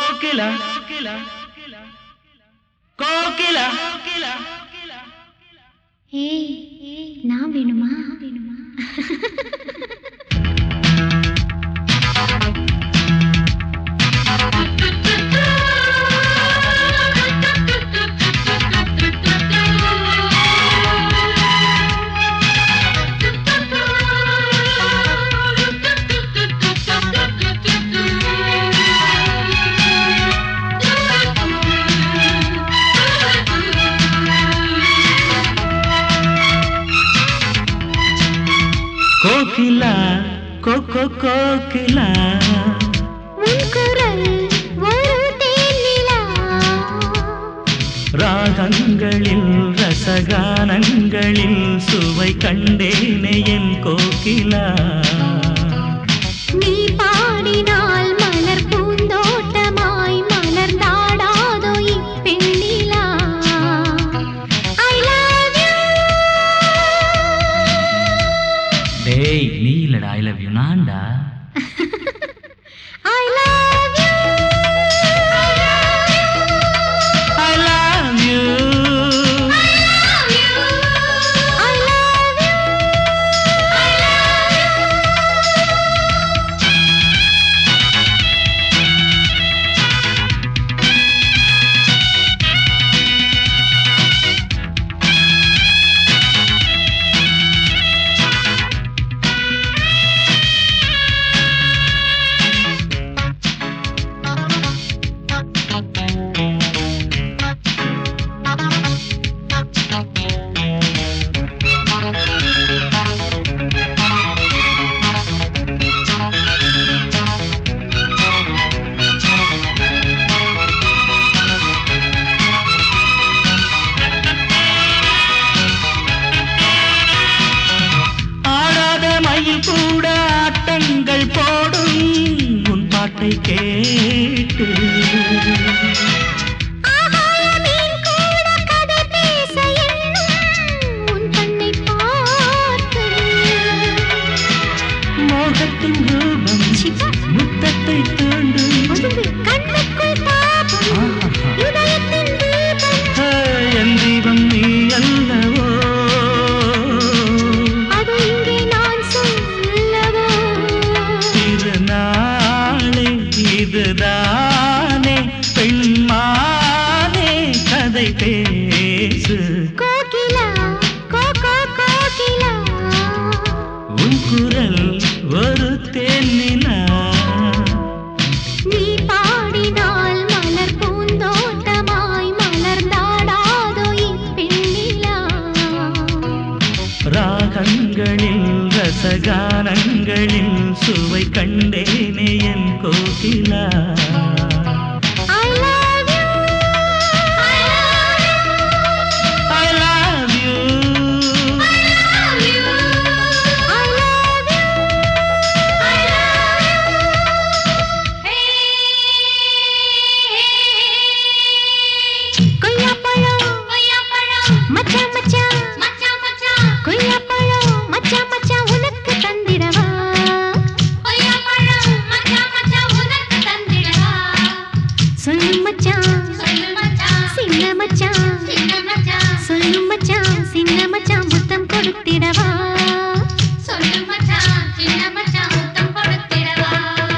கோகிலா கோகிலா ஏய் நான் வேணுமா வேணுமா கோகிலா கோகோ கோகிலா உன் குரல் ஒரு தேனிலா ராகங்களில் ரசகானங்களில் சுவை கண்டேனே என் கோகிலா நீ பாடினால் மலர் பூந்தோட்டமாய் மலர்ந்தாடாதோ இப்பெண்ணிலா I love you டேய் நீ இல்லடா ஐ லவ் யூ நான்டா I love you I love you I love you ஆடாத மயில் கூட ஆட்டங்கள் போடும் உன் பாட்டை கேட்டு ஆகாயமீன் கூட கதை பேச எண்ணும் உன் கண்ணை பார்த்து மோகத்தின் ரூபம் சிவா. முத்தத்தை தூண்டும் ஒதுங்கு, கண்ணுக்குள் தாபம் ஆஹா. இதயத்தின் தீபம் ஹே, என் தீபம் நீ அல்லவோ அது இங்கே நான் சொல்லவோ திருநாளே இதுதானே பெண்மானே கதை பேசு கோகிலா கோகோ கோகிலா உன் குரல் ஒரு தேனிலா நீ பாடினால் மலர் பூந்தோட்டமாய் மலர்ந்தாடாதோ இப்பெண்ணிலா ராகங்களில் ரசகானங்களில் சுவை கண்டேனே என் Kokila I love you I love you I love you I love you கொய்யாப்பழம் கொய்யாப்பழம் மச்சான் மச்சான் மச்சான் மச்சான் கொய்யாப்பழம் மச்சான் மச்சான் உனக்கு தந்திடவா கொய்யாப்பழம் மச்சான் மச்சான் உனக்கு தந்திடவா சொல்லு மச்சான் சொல்லு மச்சான் சின்ன மச்சான் சின்ன மச்சான் சொல்லு மச்சான் சின்ன மச்சான் முத்தம் கொடுத்திடவா சொல்லு மச்சான் சின்ன மச்சான் முத்தம் கொடுத்திடவா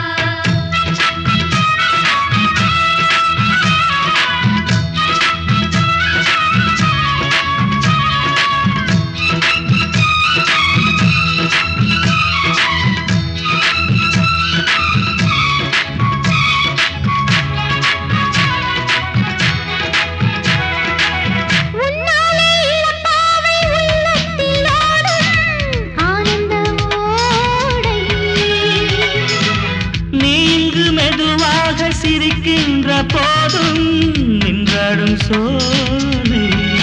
உன்னாலே இளம்பாவை உள்ளத்தில் ஓடும் ஆனந்த ஓடை. நீ இங்கு மெதுவாக சிரிக்கின்ற போதும் நின்றாடும் சோலை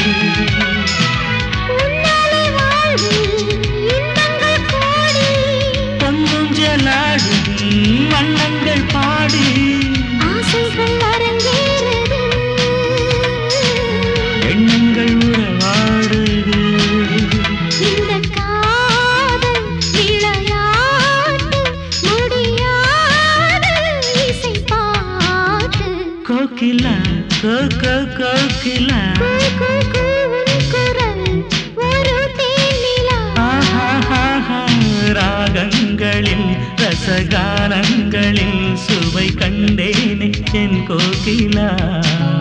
உன்னாலே வாழ்வில் இன்பங்கள் கோடி. பொங்குஞ்சலாடும் வண்ணங்கள் பாடி ஆசைகள் அரங்கேறுது. எண்ணங்கள் உறவாடுது இந்த காதல் விளையாட்டு முடியாத இசை பாட்டு கோகிலா கோ கோ கோகிலா கூ, கூ, கூ, உன் குரல் ஒரு தேனிலா. ஆஹாஹாஹா, ராகங்களில் ரசகானங்களில் சுவை கண்டேனே என் கோகிலா